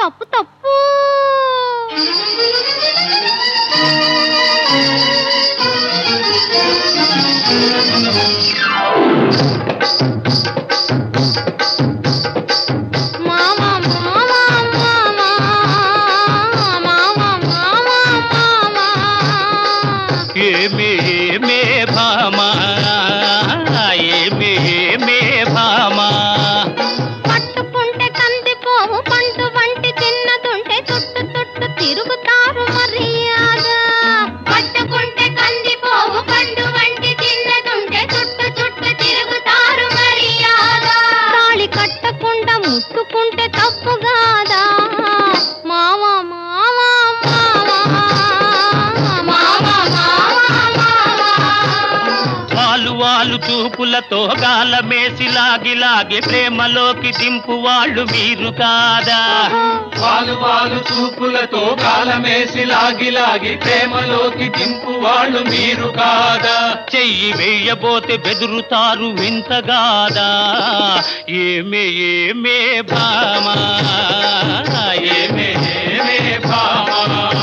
తప్పు తప్పు మావా మావా మావా మావా మావా మావా ఏమే ఏమే భామా ఏమే ఏమే భామా పట్టుకుంటే కందిపోవు పండు వంటి చిన్నదుంటే చుట్టు చుట్టు తిరుగుతారు మర్యాద పట్టుకుంటే కందిపోవు పండు వంటి చిన్నదుంటే చుట్టు చుట్టు తిరుగుతారు మర్యాద తాళి కట్టకుండా ముట్టుకుంటే తప్పు కాదా మావా మావా మావా మావా మావా వాలు వాలు చూపులతో గాలమేసి లాగి లాగి ప్రేమలోకి దింపు వాళ్ళు మీరు కాదా వాలు వాలు చూపులతో కాలమేసి లాగి లాగి ప్రేమలోకి దింపు వాళ్ళు మీరు కాదా చెయ్యి వేయబోతే బెదురుతారు వింతగాదా ఏమే ఏమే భామా ఏమే ఏమే భామా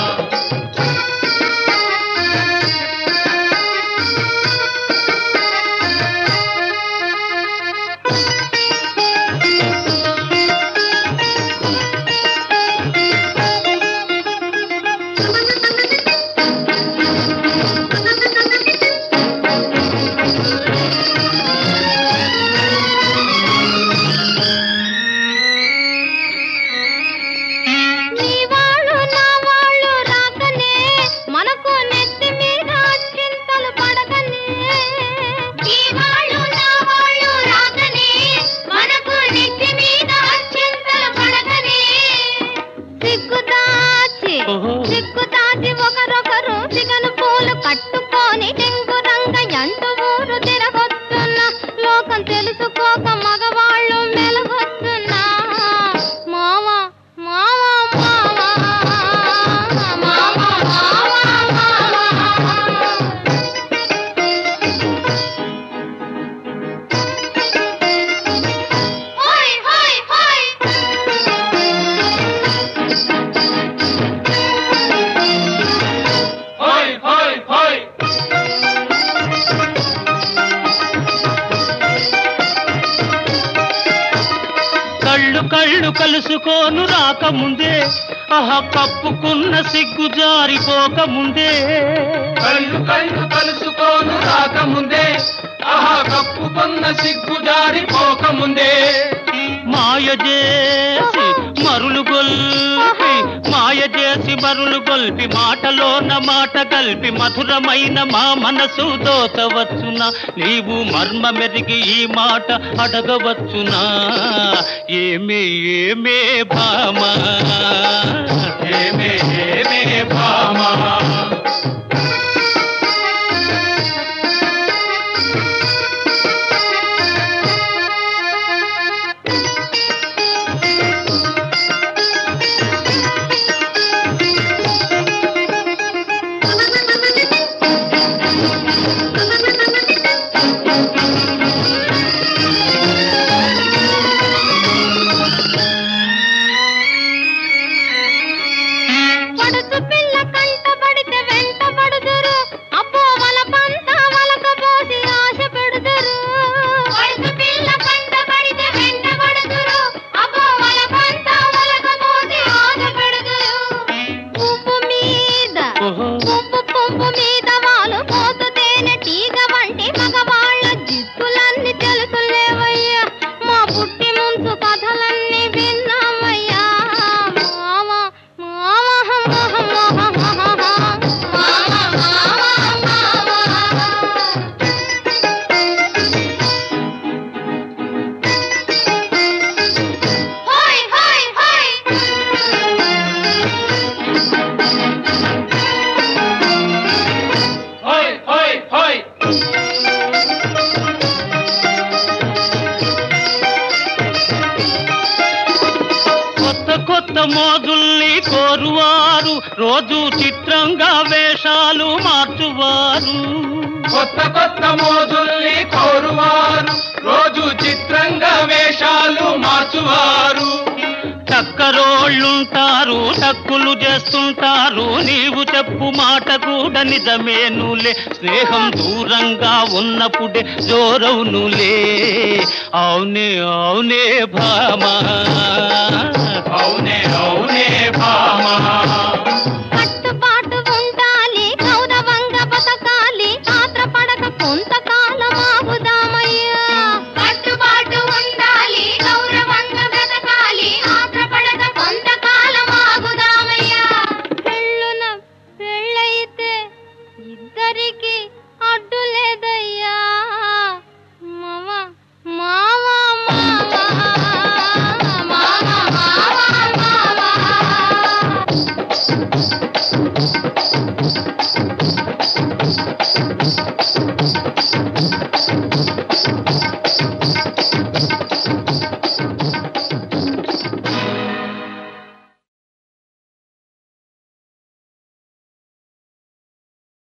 నీ వాళ్ళు నా వాళ్ళు రాకనే మనకు నెత్తి మీద చింతలు పడకనే నీ వాళ్ళు నా వాళ్ళు రాకనే మనకు నెత్తి మీద చింతలు పడకనే సిగ్గుదాచి ఓహో. సిగ్గుదాచి ఒకరొకరు సిగను పూలు కట్టుకొని టెంగురంగ ఎంటు ఊరు తిరగొస్తున్నా లోకం తెలుసుకోక మగవాళ్ళు మెలగొస్తున్నా మావా మావా మావా మావా మావా హోయ్ హోయ్ హోయ్ హోయ్ హోయ్ హోయ్ కళ్ళు కళ్ళు కలుసుకోను రాకముందే ఆహా కప్పుకున్న సిగ్గు జారిపోకముందే కళ్ళు కళ్ళు కలుసుకోను రాకముందే ఆహా కప్పుకున్న సిగ్గు జారిపోకముందే మాయ చేసి మరులు గొల్పి మాయ చేసి మరులు గొల్పి మాటలోన మాట కలిపి మధురమైన మా మనసు దోచవచ్చునా నీవు మర్మ మెరిగి ఈ మాట అడగవచ్చునా ఏమే ఏమే భామా ఏమే ఏమే భామా పడుచు పిల్ల కంట పడితే వెంట పడుదురు అబ్బో వల పంత వలక పోసి ఆశ పెడుదురు పడుచు పిల్ల కంట పడితే వెంట పడుదురు అబ్బో వల పంత వలక పోసి ఆశ పెడుదురు పువ్వు మీద ఓహో పువ్వు పువ్వు మీద వాళ్ళు పోతు తేనె తీగ వంటి మగవాళ్ళ జిత్తులన్నీ తెలుసులేవయ్యా మా పుట్టి ముందు కథలన్నీ విన్నామయ్యా మావా హోయ్ హోయ్ హోయ్ హోయ్ హోయ్ హోయ్ కొత్త కొత్త మోజుల్ని కోరువారు రోజు చిత్రంగా వేషాలు మార్చువారు కొత్త కొత్త మోజుల్ని కోరువారు రోజు చిత్రంగా వేషాలు మార్చువారు చక్కరోళ్ళుంటారు టక్కులు చేస్తుంటారు నీవు చెప్పు మాట కూడా నిజమేనులే స్నేహం దూరంగా ఉన్నప్పుడే జోరవునులే అవునే అవునే భామా